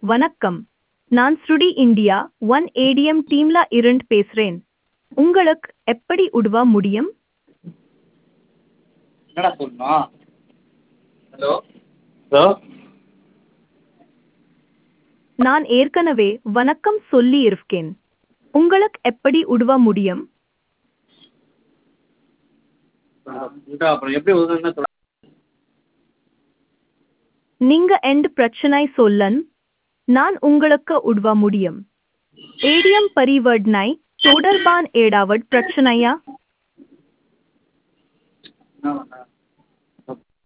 வணக்கம் நான் ஸ்ருடி இந்தியா ஒன் ஏடிஎம் டீம்ல இருந்து பேசுறேன் உங்களுக்கு எப்படி உதவ முடியும் என்னடா சொல்லணும் ஹலோ ஹலோ நான் ஏற்கனவே வணக்கம் சொல்லி இருக்கேன் உங்களுக்கு எப்படி உதவ முடியும் உண்டா அப்புறம் எப்படி உதவுன்னு சொல்ல நீங்க எந்த பிரச்சனை சொல்லன் நான் உங்களுக்கு உதவ முடியும் ஏடிஎம் பரிவர்த்தனை தொடர்பான ஏடாவட் பிரச்சனையா என்ன பண்ண